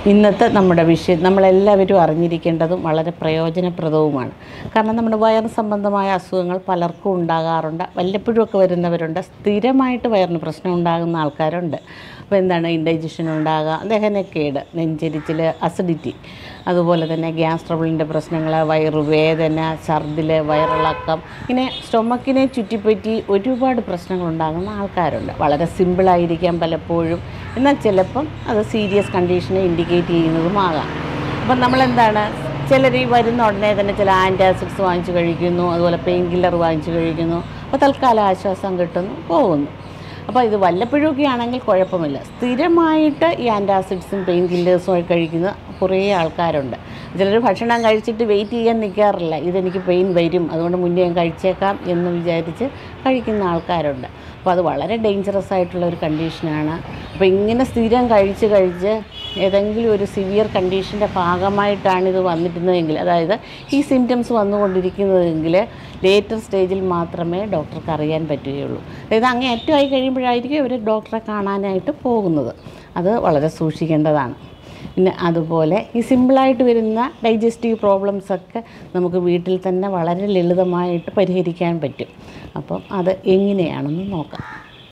ഇന്നത്തെ നമ്മുടെ വിഷയം നമ്മളെല്ലാവരും അറിഞ്ഞിരിക്കേണ്ടതും വളരെ പ്രയോജനപ്രദവുമാണ് കാരണം നമ്മുടെ വയറ് സംബന്ധമായ അസുഖങ്ങൾ പലർക്കും ഉണ്ടാകാറുണ്ട് വല്ലപ്പോഴും ഒക്കെ വരുന്നവരുണ്ട് സ്ഥിരമായിട്ട് വയറിന് പ്രശ്നം ഉണ്ടാകുന്ന ആൾക്കാരുണ്ട് അപ്പോൾ എന്താണ് ഇൻഡൈജഷൻ ഉണ്ടാകുക ദഹനക്കേട് നെഞ്ചരിച്ചിൽ അസിഡിറ്റി അതുപോലെ തന്നെ ഗ്യാസ് ട്രബിളിൻ്റെ പ്രശ്നങ്ങൾ വയറുവേദന ഛർദിൽ വയറിളക്കം ഇങ്ങനെ സ്റ്റൊമക്കിനെ ചുറ്റിപ്പറ്റി ഒരുപാട് പ്രശ്നങ്ങളുണ്ടാകുന്ന ആൾക്കാരുണ്ട് വളരെ സിമ്പിളായിരിക്കാം പലപ്പോഴും എന്നാൽ ചിലപ്പം അത് സീരിയസ് കണ്ടീഷനെ ഇൻഡിക്കേറ്റ് ചെയ്യുന്നതുമാകാം അപ്പം നമ്മളെന്താണ് ചിലർ ഈ വരുന്ന ഉടനെ തന്നെ ചില ആൻറ്റാസിഡ്സ് വാങ്ങിച്ച് കഴിക്കുന്നു അതുപോലെ പെയിൻ കില്ലർ വാങ്ങിച്ച് കഴിക്കുന്നു അപ്പോൾ തൽക്കാലം ആശ്വാസം കിട്ടുന്നു പോകുന്നു അപ്പോൾ ഇത് വല്ലപ്പോഴൊക്കെ ആണെങ്കിൽ കുഴപ്പമില്ല സ്ഥിരമായിട്ട് ഈ ആൻറ്റാസിഡ്സും പെയിൻ കില്ലേഴ്സും ഒക്കെ കഴിക്കുന്ന കുറേ ആൾക്കാരുണ്ട് ചിലർ ഭക്ഷണം കഴിച്ചിട്ട് വെയിറ്റ് ചെയ്യാൻ നിൽക്കാറില്ല ഇതെനിക്ക് പെയിൻ വരും അതുകൊണ്ട് മുന്നേ ഞാൻ കഴിച്ചേക്കാം എന്ന് വിചാരിച്ച് കഴിക്കുന്ന ആൾക്കാരുണ്ട് അപ്പോൾ അത് വളരെ ഡേഞ്ചറസ് ആയിട്ടുള്ള ഒരു കണ്ടീഷനാണ് അപ്പോൾ ഇങ്ങനെ സ്ഥിരം കഴിച്ച് കഴിച്ച് ഏതെങ്കിലും ഒരു സിവിയർ കണ്ടീഷൻ്റെ ഭാഗമായിട്ടാണ് ഇത് വന്നിരുന്നതെങ്കിൽ അതായത് ഈ സിംറ്റംസ് വന്നുകൊണ്ടിരിക്കുന്നതെങ്കിൽ ലേറ്റർ സ്റ്റേജിൽ മാത്രമേ ഡോക്ടർക്ക് അറിയാൻ പറ്റുകയുള്ളൂ അതായത് അങ്ങേ അറ്റമായി കഴിയുമ്പോഴായിരിക്കും ഇവർ ഡോക്ടറെ കാണാനായിട്ട് പോകുന്നത് അത് വളരെ സൂക്ഷിക്കേണ്ടതാണ് പിന്നെ അതുപോലെ ഈ സിമ്പിളായിട്ട് വരുന്ന ഡൈജസ്റ്റീവ് പ്രോബ്ലംസ് ഒക്കെ നമുക്ക് വീട്ടിൽ തന്നെ വളരെ ലളിതമായിട്ട് പരിഹരിക്കാൻ പറ്റും അപ്പം അത് എങ്ങനെയാണെന്ന് നോക്കാം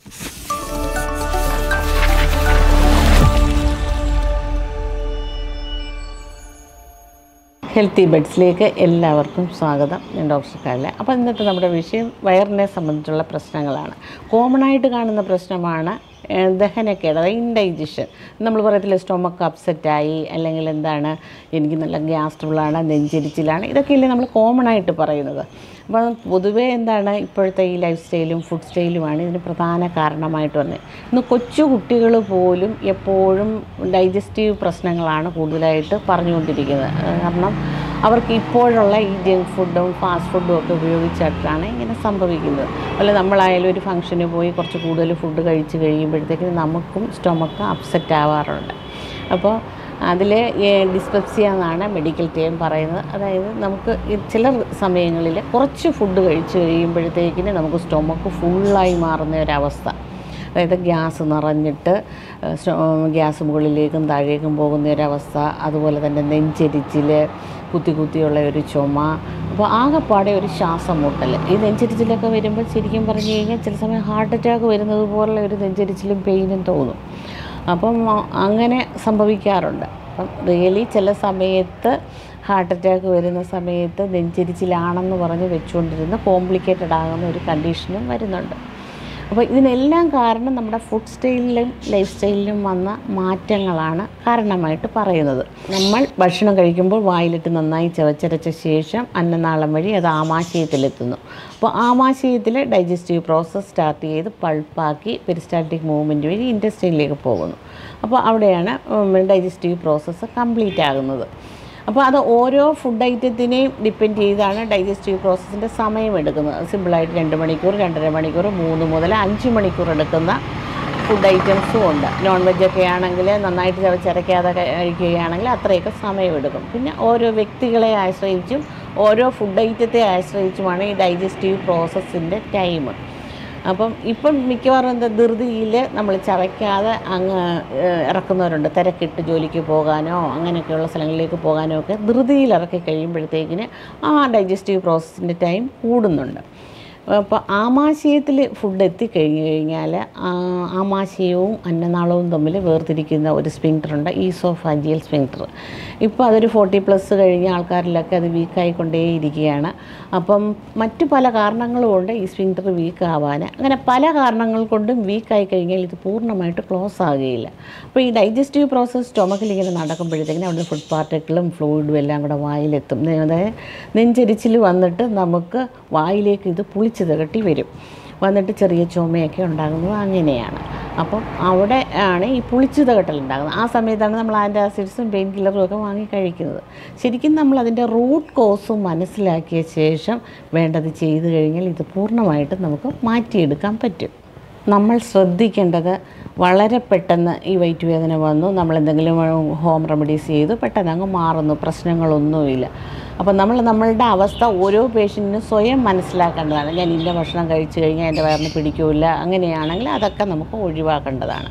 ഹെൽത്തി ബെഡ്സിലേക്ക് എല്ലാവർക്കും സ്വാഗതം ഞാൻ ഡോക്ടർ കാല അപ്പോൾ ഇന്നത്തെ നമ്മുടെ വിഷയം വയറിനെ സംബന്ധിച്ചുള്ള പ്രശ്നങ്ങളാണ് കോമൺ ആയിട്ട് കാണുന്ന പ്രശ്നമാണ് ഏഹ്, ദഹനക്കേട് അതായത് ഇൻഡൈജഷൻ നമ്മൾ പറയത്തില്ല സ്റ്റൊമക്ക് അപ്സെറ്റായി അല്ലെങ്കിൽ എന്താണ് എനിക്ക് നല്ല ഗ്യാസ് ട്രബിളാണ് നെഞ്ചരിച്ചിലാണ് ഇതൊക്കെയല്ലേ നമ്മൾ കോമൺ ആയിട്ട് പറയുന്നത് അപ്പോൾ പൊതുവേ എന്താണ് ഇപ്പോഴത്തെ ഈ ലൈഫ് സ്റ്റൈലും ഫുഡ് സ്റ്റൈലുമാണ് ഇതിന് പ്രധാന കാരണമായിട്ട് വന്നത് ഇന്ന് കൊച്ചു കുട്ടികൾ പോലും എപ്പോഴും ഡൈജസ്റ്റീവ് പ്രശ്നങ്ങളാണ് കൂടുതലായിട്ട് പറഞ്ഞുകൊണ്ടിരിക്കുന്നത് അത് കാരണം അവർക്ക് ഇപ്പോഴുള്ള ഈ ജങ്ക് ഫുഡും ഫാസ്റ്റ് ഫുഡും ഒക്കെ ഉപയോഗിച്ചിട്ടാണ് ഇങ്ങനെ സംഭവിക്കുന്നത് അതുപോലെ നമ്മളായാലും ഒരു ഫംഗ്ഷന് പോയി കുറച്ച് കൂടുതൽ ഫുഡ് കഴിച്ച് കഴിയുമ്പോഴത്തേക്കും നമുക്കും സ്റ്റൊമക്ക് അപ്സെറ്റ് ആവാറുണ്ട് അപ്പോൾ അതിൽ ഡിസ്പെപ്സിയ എന്നാണ് മെഡിക്കൽ ടേം പറയുന്നത് അതായത് നമുക്ക് ഈ ചില സമയങ്ങളിൽ കുറച്ച് ഫുഡ് കഴിച്ച് കഴിയുമ്പോഴത്തേക്കിന് നമുക്ക് സ്റ്റൊമക്ക് ഫുള്ളായി മാറുന്ന ഒരവസ്ഥ അതായത് ഗ്യാസ് നിറഞ്ഞിട്ട് ഏഹ്, സ്റ്റോ- ഗ്യാസ് മുകളിലേക്കും താഴേക്കും പോകുന്ന ഒരവസ്ഥ അതുപോലെ തന്നെ നെഞ്ചരിച്ചിൽ കുത്തി കുത്തിയുള്ള ഒരു ചുമ അപ്പോൾ ആകെപ്പാടെ ഒരു ശ്വാസം മുട്ടൽ ഈ നെഞ്ചരിച്ചിലൊക്കെ വരുമ്പോൾ ശരിക്കും പറഞ്ഞു കഴിഞ്ഞാൽ ചില സമയം ഹാർട്ട് അറ്റാക്ക് വരുന്നത് പോലുള്ള ഒരു നെഞ്ചരിച്ചിലും പെയിനും തോന്നും അപ്പം അ- അങ്ങനെ സംഭവിക്കാറുണ്ട് അപ്പം റിയലി ചില സമയത്ത് ഹാർട്ട് അറ്റാക്ക് വരുന്ന സമയത്ത് നെഞ്ചരിച്ചിലാണെന്ന് പറഞ്ഞ് വെച്ചുകൊണ്ടിരുന്ന കോംപ്ലിക്കേറ്റഡ് ആകുന്ന ഒരു കണ്ടീഷനും വരുന്നുണ്ട് അപ്പോൾ ഇതിനെല്ലാം കാരണം നമ്മുടെ ഫുഡ് സ്റ്റൈലിലും ലൈഫ് സ്റ്റൈലിലും വന്ന മാറ്റങ്ങളാണ് കാരണമായിട്ട് പറയുന്നത് നമ്മൾ ഭക്ഷണം കഴിക്കുമ്പോൾ വായിലിട്ട് നന്നായി ചവച്ചരച്ച ശേഷം അന്നനാളം വഴി അത് ആമാശയത്തിലെത്തുന്നു അപ്പോൾ ആമാശയത്തിൽ ഡൈജസ്റ്റീവ് പ്രോസസ്സ് സ്റ്റാർട്ട് ചെയ്ത് പൾപ്പാക്കി പെരിസ്റ്റാറ്റിക് മൂവ്മെൻറ്റ് വഴി ഇൻറ്റസ്റ്റൈനിലേക്ക് പോകുന്നു അപ്പോൾ അവിടെയാണ് ഡൈജസ്റ്റീവ് പ്രോസസ്സ് കംപ്ലീറ്റ് ആകുന്നത് അപ്പോൾ അത് ഓരോ ഫുഡ് ഐറ്റത്തിനെയും ഡിപ്പെൻഡ് ചെയ്താണ് ഡൈജസ്റ്റീവ് പ്രോസസ്സിൻ്റെ സമയം എടുക്കുന്നത് സിമ്പിളായിട്ട് രണ്ട് മണിക്കൂർ രണ്ടര മണിക്കൂർ മൂന്ന് മുതൽ അഞ്ച് മണിക്കൂർ എടുക്കുന്ന ഫുഡ് ഐറ്റംസും ഉണ്ട് നോൺ വെജൊക്കെ ആണെങ്കിൽ നന്നായിട്ട് ചവച്ചരയ്ക്കാതെ കഴിക്കുകയാണെങ്കിൽ അത്രയൊക്കെ സമയമെടുക്കും പിന്നെ ഓരോ വ്യക്തികളെ ആശ്രയിച്ചും ഓരോ ഫുഡ് ഐറ്റത്തെ ആശ്രയിച്ചുമാണ് ഈ ഡൈജസ്റ്റീവ് പ്രോസസ്സിൻ്റെ ടൈം അപ്പം ഇപ്പം മിക്കവാറും എന്താ ധൃതിയിൽ നമ്മൾ ചവയ്ക്കാതെ അങ്ങ് ഏഹ്, ഇറക്കുന്നവരുണ്ട് തിരക്കിട്ട് ജോലിക്ക് പോകാനോ അങ്ങനെയൊക്കെയുള്ള സ്ഥലങ്ങളിലേക്ക് പോകാനോ ഒക്കെ ധൃതിയിൽ ഇറക്കി കഴിയുമ്പോഴത്തേക്കിന് ആ ഡൈജസ്റ്റീവ് പ്രോസസ്സിൻ്റെ ടൈം കൂടുന്നുണ്ട് അപ്പോൾ ആമാശയത്തിൽ ഫുഡ് എത്തിക്കഴിഞ്ഞ് കഴിഞ്ഞാൽ ആ ആമാശയവും അന്നനാളവും തമ്മിൽ വേർതിരിക്കുന്ന ഒരു സ്പിങ്ക്ടർ ഉണ്ട് ഈസോഫാജിയൽ സ്പിങ്ക്ടർ ഇപ്പോൾ അതൊരു ഫോർട്ടി പ്ലസ് കഴിഞ്ഞ ആൾക്കാരിലൊക്കെ അത് വീക്കായിക്കൊണ്ടേയിരിക്കുകയാണ് അപ്പം മറ്റു പല കാരണങ്ങളും കൊണ്ട് ഈ സ്പിങ്ക്ടർ വീക്ക് ആവാൻ അങ്ങനെ പല കാരണങ്ങൾ കൊണ്ടും വീക്കായി കഴിഞ്ഞാൽ ഇത് പൂർണ്ണമായിട്ട് ക്ലോസ് ആകുകയില്ല അപ്പോൾ ഈ ഡൈജസ്റ്റീവ് പ്രോസസ്സ് സ്റ്റൊമക്കിൽ ഇങ്ങനെ നടക്കുമ്പോഴത്തേക്കിനും അവിടുന്ന് ഫുഡ് പാർട്ടിക്കിളും ഫ്ലൂയിഡും എല്ലാം കൂടെ വായിലെത്തും അതായത് നെഞ്ചരിച്ചിൽ വന്നിട്ട് നമുക്ക് വായിലേക്ക് ഇത് പുളിച്ച് തികട്ടി വരും വന്നിട്ട് ചെറിയ ചുമയൊക്കെ ഉണ്ടാകുന്നത് അങ്ങനെയാണ് അപ്പം അവിടെ ആണ് ഈ പുളിച്ചു തകട്ടൽ ഉണ്ടാകുന്നത് ആ സമയത്താണ് നമ്മൾ ആൻറ്റാസിഡ്സും പെയിൻ കില്ലറും ഒക്കെ വാങ്ങി കഴിക്കുന്നത് ശരിക്കും നമ്മൾ അതിൻ്റെ റൂട്ട് കോസും മനസ്സിലാക്കിയ ശേഷം വേണ്ടത് ചെയ്തു കഴിഞ്ഞാൽ ഇത് പൂർണ്ണമായിട്ടും നമുക്ക് മാറ്റിയെടുക്കാൻ പറ്റും നമ്മൾ ശ്രദ്ധിക്കേണ്ടത് വളരെ പെട്ടെന്ന് ഈ വയറ്റ് വേദന വന്നു നമ്മൾ എന്തെങ്കിലും ഹോം റെമഡീസ് ചെയ്തു പെട്ടെന്ന് അങ്ങ് മാറുന്നു പ്രശ്നങ്ങളൊന്നുമില്ല അപ്പോൾ നമ്മൾ നമ്മളുടെ അവസ്ഥ ഓരോ പേഷ്യൻറ്റിനും സ്വയം മനസ്സിലാക്കേണ്ടതാണ് ഞാൻ ഇന്ന ഭക്ഷണം കഴിച്ചു കഴിഞ്ഞാൽ എൻ്റെ വയറിന് പിടിക്കില്ല അങ്ങനെയാണെങ്കിൽ അതൊക്കെ നമുക്ക് ഒഴിവാക്കേണ്ടതാണ്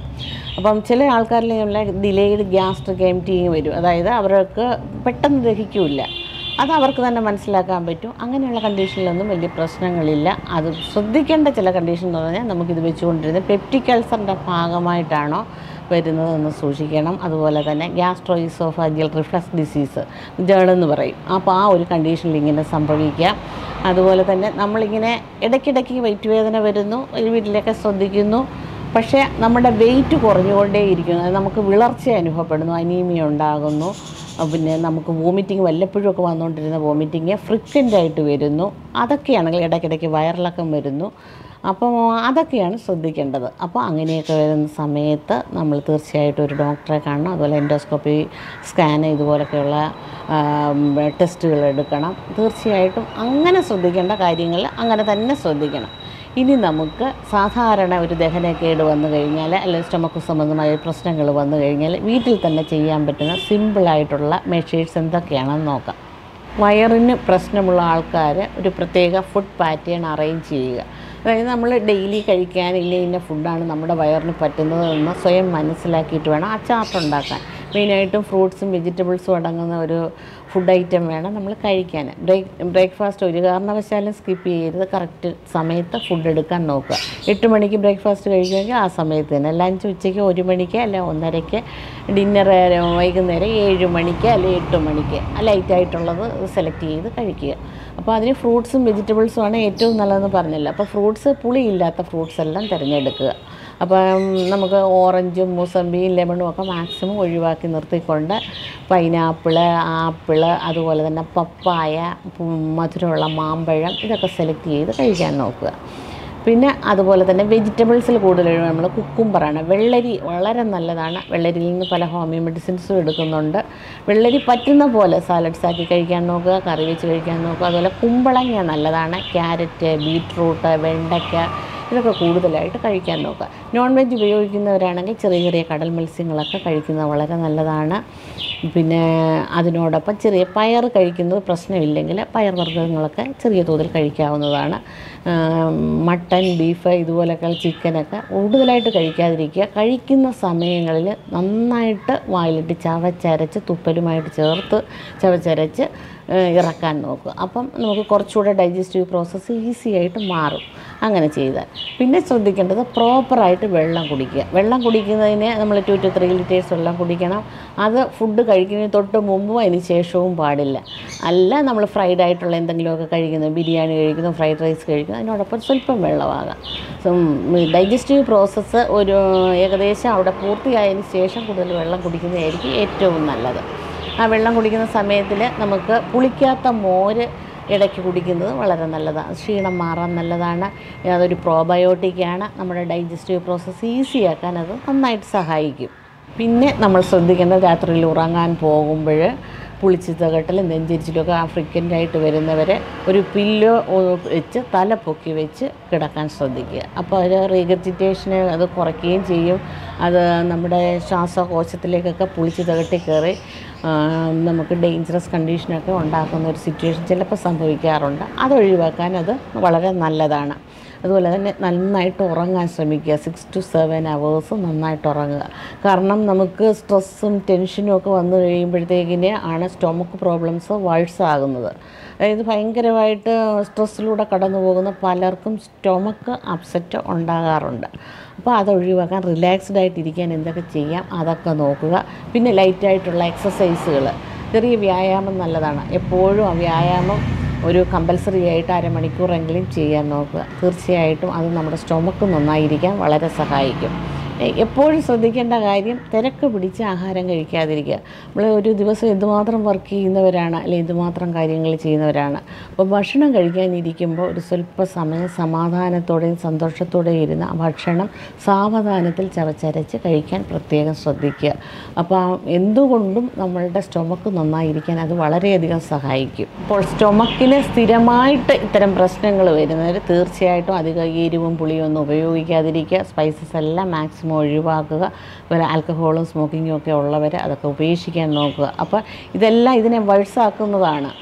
അപ്പം ചില ആൾക്കാരിലുള്ള ഡിലേഡ് ഗ്യാസ്ട്രിക് എംറ്റിങ് വരും അതായത് അവർക്ക് പെട്ടെന്ന് ദഹിക്കില്ല അത് അവർക്ക് തന്നെ മനസ്സിലാക്കാൻ പറ്റും അങ്ങനെയുള്ള കണ്ടീഷനിലൊന്നും വലിയ പ്രശ്നങ്ങളില്ല അത് ശ്രദ്ധിക്കേണ്ട ചില കണ്ടീഷൻ എന്ന് പറഞ്ഞാൽ നമുക്കിത് വെച്ചുകൊണ്ടിരുന്നത് പെപ്റ്റിക് അൾസറിൻ്റെ ഭാഗമായിട്ടാണോ വരുന്നതെന്ന് സൂക്ഷിക്കണം അതുപോലെ തന്നെ ഗ്യാസ്ട്രോയിസോഫാജിയൽ റിഫ്ലക്സ് ഡിസീസ് ജേണെന്ന് പറയും അപ്പോൾ ആ ഒരു കണ്ടീഷനിൽ ഇങ്ങനെ സംഭവിക്കാം അതുപോലെ തന്നെ നമ്മളിങ്ങനെ ഇടയ്ക്കിടയ്ക്ക് വയറ്റ് വേദന വരുന്നു ഒരു വീട്ടിലൊക്കെ ശ്രദ്ധിക്കുന്നു പക്ഷേ നമ്മുടെ വെയിറ്റ് കുറഞ്ഞുകൊണ്ടേയിരിക്കുന്നു അത് നമുക്ക് വിളർച്ച അനുഭവപ്പെടുന്നു അനീമിയ ഉണ്ടാകുന്നു അഹ് പിന്നെ നമുക്ക് വോമിറ്റിംഗ് വല്ലപ്പോഴും ഒക്കെ വന്നുകൊണ്ടിരുന്ന വോമിറ്റിങ് ഫ്രിക്വൻ്റ് ആയിട്ട് വരുന്നു അതൊക്കെയാണെങ്കിൽ ഇടയ്ക്കിടയ്ക്ക് വയറിളക്കം വരുന്നു അപ്പോൾ അതൊക്കെയാണ് ശ്രദ്ധിക്കേണ്ടത് അപ്പോൾ അങ്ങനെയൊക്കെ വരുന്ന സമയത്ത് നമ്മൾ തീർച്ചയായിട്ടും ഒരു ഡോക്ടറെ കാണണം അതുപോലെ എൻഡോസ്കോപ്പി സ്കാൻ ഇതുപോലൊക്കെയുള്ള ടെസ്റ്റുകൾ എടുക്കണം തീർച്ചയായിട്ടും അങ്ങനെ ശ്രദ്ധിക്കേണ്ട കാര്യങ്ങൾ അങ്ങനെ തന്നെ ശ്രദ്ധിക്കണം ഇനി നമുക്ക് സാധാരണ ഒരു ദഹനക്കേട് വന്നു കഴിഞ്ഞാൽ അല്ലെങ്കിൽ സ്റ്റൊമക്ക് സംബന്ധമായ പ്രശ്നങ്ങൾ വന്നു കഴിഞ്ഞാൽ വീട്ടിൽ തന്നെ ചെയ്യാൻ പറ്റുന്ന സിമ്പിളായിട്ടുള്ള മെഷേഴ്സ് എന്തൊക്കെയാണെന്ന് നോക്കാം വയറിന് പ്രശ്നമുള്ള ആൾക്കാർ ഒരു പ്രത്യേക ഫുഡ് പാറ്റേൺ അറേഞ്ച് ചെയ്യുക അതായത് നമ്മൾ ഡെയിലി കഴിക്കാൻ ഇല്ല ഇന്ന ഫുഡാണ് നമ്മുടെ വയറിന് പറ്റുന്നതെന്ന് സ്വയം മനസ്സിലാക്കിയിട്ട് വേണം ആ ചാർട്ട് ഉണ്ടാക്കാൻ മെയിനായിട്ടും ഫ്രൂട്ട്സും വെജിറ്റബിൾസും അടങ്ങുന്ന ഒരു ഫുഡ് ഐറ്റം വേണം നമ്മൾ കഴിക്കാൻ ബ്രേക്ക് ബ്രേക്ക്ഫാസ്റ്റ് ഒരു കാരണവശാലും സ്കിപ്പ് ചെയ്യരുത് കറക്റ്റ് സമയത്ത് ഫുഡ് എടുക്കാൻ നോക്കുക എട്ട് മണിക്ക് ബ്രേക്ക്ഫാസ്റ്റ് കഴിക്കുമെങ്കിൽ ആ സമയത്ത് തന്നെ ലഞ്ച് ഉച്ചയ്ക്ക് ഒരു മണിക്ക് അല്ലെ ഒന്നരയ്ക്ക് ഡിന്നർ വൈകുന്നേരം ഏഴ് മണിക്ക് അല്ലെ എട്ട് മണിക്ക് ലൈറ്റായിട്ടുള്ളത് സെലക്ട് ചെയ്ത് കഴിക്കുക അപ്പോൾ അതിന് ഫ്രൂട്ട്സും വെജിറ്റബിൾസും ആണ് ഏറ്റവും നല്ലതെന്ന് പറഞ്ഞല്ലോ അപ്പോൾ ഫ്രൂട്ട്സ് പുളിയില്ലാത്ത ഫ്രൂട്ട്സ് എല്ലാം തിരഞ്ഞെടുക്കുക അപ്പം നമുക്ക് ഓറഞ്ചും മൂസമ്പിയും ലെമണും ഒക്കെ മാക്സിമം ഒഴിവാക്കി നിർത്തിക്കൊണ്ട് പൈനാപ്പിള് ആപ്പിള് അതുപോലെ തന്നെ പപ്പായ ഉം, മധുരമുള്ള മാമ്പഴം ഇതൊക്കെ സെലക്ട് ചെയ്ത് കഴിക്കാൻ നോക്കുക പിന്നെ അതുപോലെ തന്നെ വെജിറ്റബിൾസിൽ കൂടുതൽ നമ്മൾ കുക്കുംബറാണ് വെള്ളരി വളരെ നല്ലതാണ് വെള്ളരിയിൽ നിന്ന് പല ഹോമിയോ മെഡിസിൻസും എടുക്കുന്നുണ്ട് വെള്ളരി പറ്റുന്ന പോലെ സാലഡ്സ് ആക്കി കഴിക്കാൻ നോക്കുക കറി വെച്ച് കഴിക്കാൻ നോക്കുക അതുപോലെ കുമ്പളങ്ങ നല്ലതാണ് ക്യാരറ്റ് ബീട്രൂട്ട് വെണ്ടയ്ക്ക ഇതൊക്കെ കൂടുതലായിട്ട് കഴിക്കാൻ നോക്കുക നോൺ വെജ് ഉപയോഗിക്കുന്നവരാണെങ്കിൽ ചെറിയ ചെറിയ കടൽ മത്സ്യങ്ങളൊക്കെ കഴിക്കുന്നത് വളരെ നല്ലതാണ് പിന്നെ അതിനോടൊപ്പം ചെറിയ പയർ കഴിക്കുന്നത് പ്രശ്നമില്ലെങ്കിൽ പയർ വർഗ്ഗങ്ങളൊക്കെ ചെറിയ തോതിൽ കഴിക്കാവുന്നതാണ് ആം, മട്ടൻ ബീഫ് ഇതുപോലൊക്കെ ചിക്കനൊക്കെ കൂടുതലായിട്ട് കഴിക്കാതിരിക്കുക കഴിക്കുന്ന സമയങ്ങളിൽ നന്നായിട്ട് വായിലിട്ട് ചവച്ചരച്ച് തുപ്പലുമായിട്ട് ചേർത്ത് ചവച്ചരച്ച് ഏഹ്, ഇറക്കാൻ നോക്കുക അപ്പം നമുക്ക് കുറച്ചുകൂടെ ഡൈജസ്റ്റീവ് പ്രോസസ്സ് ഈസി ആയിട്ട് മാറും അങ്ങനെ ചെയ്താൽ പിന്നെ ശ്രദ്ധിക്കേണ്ടത് പ്രോപ്പറായിട്ട് വെള്ളം കുടിക്കുക വെള്ളം കുടിക്കുന്നതിന് നമ്മൾ ടു ടു ത്രീ ലിറ്റേഴ്സ് വെള്ളം കുടിക്കണം അത് ഫുഡ് കഴിക്കുന്നതിന് തൊട്ട് മുമ്പും അതിന് ശേഷവും പാടില്ല അല്ല നമ്മൾ ഫ്രൈഡ് ആയിട്ടുള്ള എന്തെങ്കിലുമൊക്കെ കഴിക്കുന്നു ബിരിയാണി കഴിക്കുന്നു ഫ്രൈഡ് റൈസ് കഴിക്കുന്നു അതിനോടൊപ്പം സ്വല്പം വെള്ളമാകാം ഡൈജസ്റ്റീവ് പ്രോസസ്സ് ഒരു ഏകദേശം അവിടെ പൂർത്തിയായതിന് ശേഷം കൂടുതൽ വെള്ളം കുടിക്കുന്നതായിരിക്കും ഏറ്റവും നല്ലത് ആ വെള്ളം കുടിക്കുന്ന സമയത്തിൽ നമുക്ക് പുളിക്കാത്ത മോര് ഇടയ്ക്ക് കുടിക്കുന്നത് വളരെ നല്ലതാണ് ക്ഷീണം മാറാൻ നല്ലതാണ് അതൊരു പ്രോബയോട്ടിക്കാണ് നമ്മുടെ ഡൈജസ്റ്റീവ് പ്രോസസ്സ് ഈസിയാക്കാൻ അത് നന്നായിട്ട് സഹായിക്കും പിന്നെ നമ്മൾ ശ്രദ്ധിക്കേണ്ടത് രാത്രിയിൽ ഉറങ്ങാൻ പോകുമ്പോൾ പുളിച്ച് തകട്ടലും നെഞ്ചരിച്ചിലൊക്കെ ഫ്രീക്വൻ്റ് ആയിട്ട് വരുന്നവരെ ഒരു പില്ലോ വെച്ച് തല പൊക്കി വെച്ച് കിടക്കാൻ ശ്രദ്ധിക്കുക അപ്പോൾ അത് റീഗർജിറ്റേഷന് അത് കുറയ്ക്കുകയും ചെയ്യും അത് നമ്മുടെ ശ്വാസകോശത്തിലേക്കൊക്കെ പുളിച്ച് തകട്ടി കയറി ആ, നമുക്ക് ഡേഞ്ചറസ് കണ്ടീഷനൊക്കെ ഉണ്ടാക്കുന്ന ഒരു സിറ്റുവേഷൻ ചിലപ്പോൾ സംഭവിക്കാറുണ്ട് അത് ഒഴിവാക്കാൻ അത് വളരെ നല്ലതാണ് അതുപോലെ തന്നെ നന്നായിട്ട് ഉറങ്ങാൻ ശ്രമിക്കുക സിക്സ് ടു സെവൻ അവേഴ്സ് നന്നായിട്ട് ഉറങ്ങുക കാരണം നമുക്ക് സ്ട്രെസ്സും ടെൻഷനും ഒക്കെ വന്നു കഴിയുമ്പോഴത്തേക്കിന് ആണ് സ്റ്റൊമക്ക് പ്രോബ്ലംസ് വേഴ്സ് ആകുന്നത് അതായത് ഭയങ്കരമായിട്ട് സ്ട്രെസ്സിലൂടെ കടന്നു പോകുന്ന പലർക്കും സ്റ്റൊമക്ക് അപ്സെറ്റ് ഉണ്ടാകാറുണ്ട് അപ്പോൾ അത് ഒഴിവാക്കാൻ റിലാക്സ്ഡ് ആയിട്ടിരിക്കാൻ എന്തൊക്കെ ചെയ്യാം അതൊക്കെ നോക്കുക പിന്നെ ലൈറ്റായിട്ടുള്ള എക്സസൈസുകൾ ചെറിയ വ്യായാമം നല്ലതാണ് എപ്പോഴും ആ വ്യായാമം ഒരു കമ്പൽസറി ആയിട്ട് അരമണിക്കൂറെങ്കിലും ചെയ്യാൻ നോക്കുക തീർച്ചയായിട്ടും അത് നമ്മുടെ സ്റ്റൊമക്ക് നന്നായിരിക്കാൻ വളരെ സഹായിക്കും എ- എപ്പോഴും ശ്രദ്ധിക്കേണ്ട കാര്യം തിരക്ക് പിടിച്ച് ആഹാരം കഴിക്കാതിരിക്കുക നമ്മൾ ഒരു ദിവസം എന്തുമാത്രം വർക്ക് ചെയ്യുന്നവരാണ് അല്ലെങ്കിൽ എന്തുമാത്രം കാര്യങ്ങൾ ചെയ്യുന്നവരാണ് അപ്പോൾ ഭക്ഷണം കഴിക്കാനിരിക്കുമ്പോൾ ഒരു സ്വല്പ സമയം സമാധാനത്തോടെയും സന്തോഷത്തോടെയും ഇരുന്ന് ആ ഭക്ഷണം സാവധാനത്തിൽ ചവച്ചരച്ച് കഴിക്കാൻ പ്രത്യേകം ശ്രദ്ധിക്കുക അപ്പോൾ ആ എന്തുകൊണ്ടും നമ്മളുടെ സ്റ്റൊമക്ക് നന്നായിരിക്കാൻ അത് വളരെയധികം സഹായിക്കും അപ്പോൾ സ്റ്റൊമക്കിൽ സ്ഥിരമായിട്ട് ഇത്തരം പ്രശ്നങ്ങൾ വരുന്നവർ തീർച്ചയായിട്ടും അധികം എരിവും പുളിയും ഒന്നും ഉപയോഗിക്കാതിരിക്കുക സ്പൈസസ് എല്ലാം മാക്സിമം ഒഴിവാക്കുക അതുപോലെ ആൽക്കഹോളും സ്മോക്കിങ്ങും ഒക്കെ ഉള്ളവർ അതൊക്കെ ഉപേക്ഷിക്കാൻ നോക്കുക അപ്പോൾ ഇതെല്ലാം ഇതിനെ വഴ്സാക്കുന്നതാണ്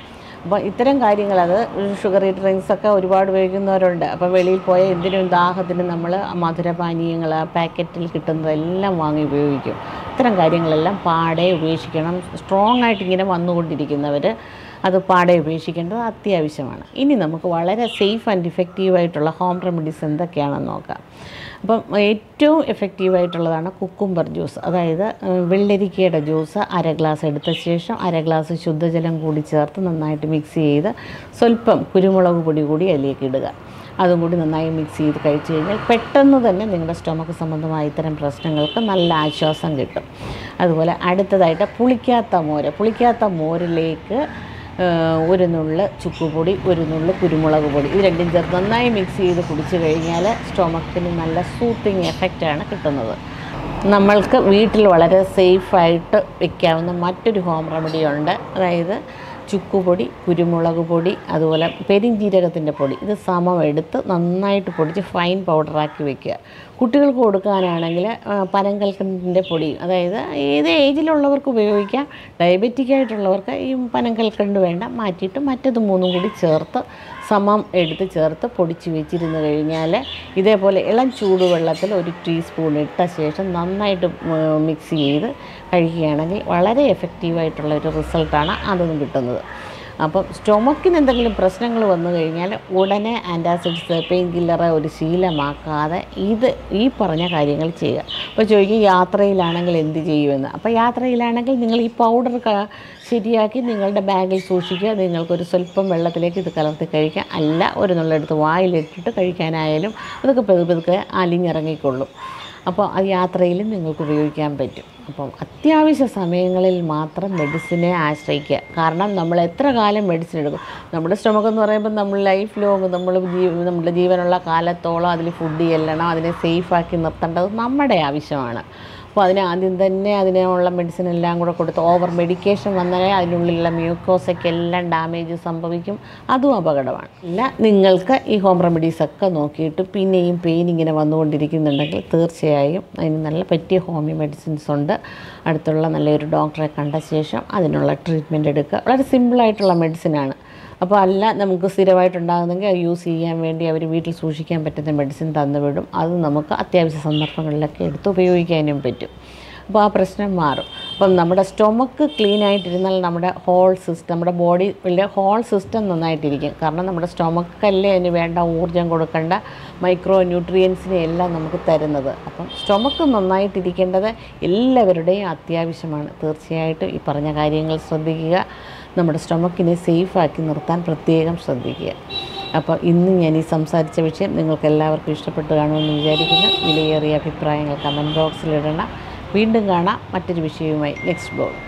അപ്പോൾ ഇത്തരം കാര്യങ്ങൾ അത് ഷുഗറി ഡ്രിങ്ക്സ് ഒക്കെ ഒരുപാട് ഉപയോഗിക്കുന്നവരുണ്ട് അപ്പോൾ വെളിയിൽ പോയ എന്തിനും ദാഹത്തിനും നമ്മൾ മധുരപാനീയങ്ങൾ പാക്കറ്റിൽ കിട്ടുന്നതെല്ലാം വാങ്ങി ഉപയോഗിക്കും ഇത്തരം കാര്യങ്ങളെല്ലാം പാടെ ഉപേക്ഷിക്കണം സ്ട്രോങ് ആയിട്ട് ഇങ്ങനെ വന്നുകൊണ്ടിരിക്കുന്നവർ അത് പാടെ ഉപേക്ഷിക്കേണ്ടത് അത്യാവശ്യമാണ് ഇനി നമുക്ക് വളരെ സേഫ് ആൻഡ് ഇഫക്റ്റീവായിട്ടുള്ള ഹോം റെമഡീസ് എന്തൊക്കെയാണെന്ന് നോക്കാം അപ്പം ഏറ്റവും എഫക്റ്റീവായിട്ടുള്ളതാണ് കുക്കുംബർ ജ്യൂസ് അതായത് ഉം, വെള്ളരിക്കയുടെ ജ്യൂസ് അര ഗ്ലാസ് എടുത്ത ശേഷം അര ഗ്ലാസ് ശുദ്ധജലം കൂടി ചേർത്ത് നന്നായിട്ട് മിക്സ് ചെയ്ത് സ്വല്പം കുരുമുളക് പൊടി കൂടി അതിലേക്ക് ഇടുക അതും കൂടി നന്നായി മിക്സ് ചെയ്ത് കഴിച്ചു കഴിഞ്ഞാൽ പെട്ടെന്ന് തന്നെ നിങ്ങളുടെ സ്റ്റൊമക്ക് സംബന്ധമായ ഇത്തരം പ്രശ്നങ്ങൾക്ക് നല്ല ആശ്വാസം കിട്ടും അതുപോലെ അടുത്തതായിട്ട് പുളിക്കാത്ത മോര് പുളിക്കാത്ത മോരിലേക്ക് ഏഹ്, ഒരു നുള്ള് ചുക്കുപൊടി ഒരു നുള്ള് കുരുമുളക് പൊടി ഇത് രണ്ടും ചേർത്ത് നന്നായി മിക്സ് ചെയ്ത് കുടിച്ചു കഴിഞ്ഞാൽ സ്റ്റൊമക്കിന് നല്ല സൂത്തിങ് എഫക്റ്റാണ് കിട്ടുന്നത് നമ്മൾക്ക് വീട്ടിൽ വളരെ സേഫായിട്ട് വെക്കാവുന്ന മറ്റൊരു ഹോം റെമഡി ഉണ്ട് അതായത് ചുക്കുപൊടി കുരുമുളക് പൊടി അതുപോലെ പെരിഞ്ജീരകത്തിൻ്റെ പൊടി ഇത് സമം എടുത്ത് നന്നായിട്ട് പൊടിച്ച് ഫൈൻ പൗഡറാക്കി വെക്കുക കുട്ടികൾക്ക് കൊടുക്കാനാണെങ്കിൽ ആ, പനങ്കൽക്കണ്ടിൻ്റെ പൊടി അതായത് ഏത് ഏജിലുള്ളവർക്ക് ഉപയോഗിക്കാം ഡയബറ്റിക് ആയിട്ടുള്ളവർക്ക് ഈ പനങ്കൽക്കണ്ട് വേണ്ട മാറ്റിയിട്ട് മറ്റത് മൂന്നും കൂടി ചേർത്ത് സമം എടുത്ത് ചേർത്ത് പൊടിച്ച് വെച്ചിരുന്ന് കഴിഞ്ഞാൽ ഇതേപോലെ ഇളം ചൂടുവെള്ളത്തിൽ ഒരു ടീസ്പൂൺ ഇട്ട ശേഷം നന്നായിട്ട് മിക്സ് ചെയ്ത് കഴിക്കുകയാണെങ്കിൽ വളരെ എഫക്റ്റീവായിട്ടുള്ള ഒരു റിസൾട്ടാണ് അതൊന്നും കിട്ടുന്നത് അപ്പം സ്റ്റൊമക്കിന് എന്തെങ്കിലും പ്രശ്നങ്ങൾ വന്നു കഴിഞ്ഞാൽ ഉടനെ ആൻറ്റാസിഡ്സ് പെയിൻ കില്ലറ് ഒരു ശീലമാക്കാതെ ഇത് ഈ പറഞ്ഞ കാര്യങ്ങൾ ചെയ്യുക അപ്പോൾ ചോദിക്കും യാത്രയിലാണെങ്കിൽ എന്ത് ചെയ്യുമെന്ന് അപ്പോൾ യാത്രയിലാണെങ്കിൽ നിങ്ങൾ ഈ പൗഡർ ശരിയാക്കി നിങ്ങളുടെ ബാഗിൽ സൂക്ഷിക്കുക നിങ്ങൾക്കൊരു സ്വല്പം വെള്ളത്തിലേക്ക് ഇത് കലർത്തി കഴിക്കാം അല്ല ഒരു നുള്ളെടുത്ത് വായിലിട്ടിട്ട് കഴിക്കാനായാലും അതൊക്കെ പെതുക്കെ പെതുക്കെ അലിഞ്ഞിറങ്ങിക്കൊള്ളും അപ്പോൾ അത് യാത്രയിലും നിങ്ങൾക്ക് ഉപയോഗിക്കാൻ പറ്റും അപ്പം അത്യാവശ്യ സമയങ്ങളിൽ മാത്രം മെഡിസിനെ ആശ്രയിക്കുക കാരണം നമ്മൾ എത്ര കാലം മെഡിസിൻ എടുക്കും നമ്മുടെ സ്റ്റൊമക്ക് എന്ന് പറയുമ്പോൾ നമ്മൾ ലൈഫ് ലോങ് നമ്മൾ ജീവ നമ്മുടെ ജീവനുള്ള കാലത്തോളം അതിൽ ഫുഡ് ചെല്ലണം അതിനെ സേഫാക്കി നിർത്തേണ്ടത് നമ്മുടെ ആവശ്യമാണ് അപ്പോൾ അതിന് ആദ്യം തന്നെ അതിനുള്ള മെഡിസിൻ എല്ലാം കൂടെ കൊടുത്ത് ഓവർ മെഡിക്കേഷൻ വന്നാൽ അതിനുള്ളിലുള്ള മ്യൂക്കോസൊക്കെ എല്ലാം ഡാമേജ് സംഭവിക്കും അതും അപകടമാണ് ഇല്ല നിങ്ങൾക്ക് ഈ ഹോം റെമഡീസ് ഒക്കെ നോക്കിയിട്ട് പിന്നെയും പെയിൻ ഇങ്ങനെ വന്നുകൊണ്ടിരിക്കുന്നുണ്ടെങ്കിൽ തീർച്ചയായും അതിന് നല്ല പറ്റിയ ഹോമിയോ മെഡിസിൻസ് ഉണ്ട് അടുത്തുള്ള നല്ലൊരു ഡോക്ടറെ കണ്ട ശേഷം അതിനുള്ള ട്രീറ്റ്മെൻറ്റ് എടുക്കുക വളരെ സിമ്പിളായിട്ടുള്ള മെഡിസിനാണ് അപ്പോൾ അല്ല നമുക്ക് സ്ഥിരമായിട്ടുണ്ടാകുന്നെങ്കിൽ അത് യൂസ് ചെയ്യാൻ വേണ്ടി അവർ വീട്ടിൽ സൂക്ഷിക്കാൻ പറ്റുന്ന മെഡിസിൻ തന്നുവിടും അത് നമുക്ക് അത്യാവശ്യ സന്ദർഭങ്ങളിലൊക്കെ എടുത്ത് ഉപയോഗിക്കാനും പറ്റും അപ്പോൾ ആ പ്രശ്നം മാറും അപ്പം നമ്മുടെ സ്റ്റൊമക്ക് ക്ലീൻ ആയിട്ടിരുന്നാൽ നമ്മുടെ ഹോൾ സിസ്റ്റം നമ്മുടെ ബോഡിയിലെ ഹോൾ സിസ്റ്റം നന്നായിട്ടിരിക്കും കാരണം നമ്മുടെ സ്റ്റൊമക്കല്ലേ അതിന് വേണ്ട ഊർജ്ജം കൊടുക്കേണ്ട മൈക്രോ ന്യൂട്രിയൻസിനെ എല്ലാം നമുക്ക് തരുന്നത് അപ്പം സ്റ്റൊമക്ക് നന്നായിട്ടിരിക്കേണ്ടത് എല്ലാവരുടെയും അത്യാവശ്യമാണ് തീർച്ചയായിട്ടും ഈ പറഞ്ഞ കാര്യങ്ങൾ ശ്രദ്ധിക്കുക നമ്മുടെ സ്റ്റൊമക്കിനെ സേഫാക്കി നിർത്താൻ പ്രത്യേകം ശ്രദ്ധിക്കുക അപ്പോൾ ഇന്ന് ഞാൻ ഈ സംസാരിച്ച വിഷയം നിങ്ങൾക്ക് എല്ലാവർക്കും ഇഷ്ടപ്പെട്ടു കാണുമെന്ന് വിചാരിക്കുന്നു വിലയേറിയ അഭിപ്രായങ്ങൾ കമൻറ്റ് ബോക്സിലിടണം വീണ്ടും കാണാം മറ്റൊരു വിഷയവുമായി നെക്സ്റ്റ് ബ്ലോഗ്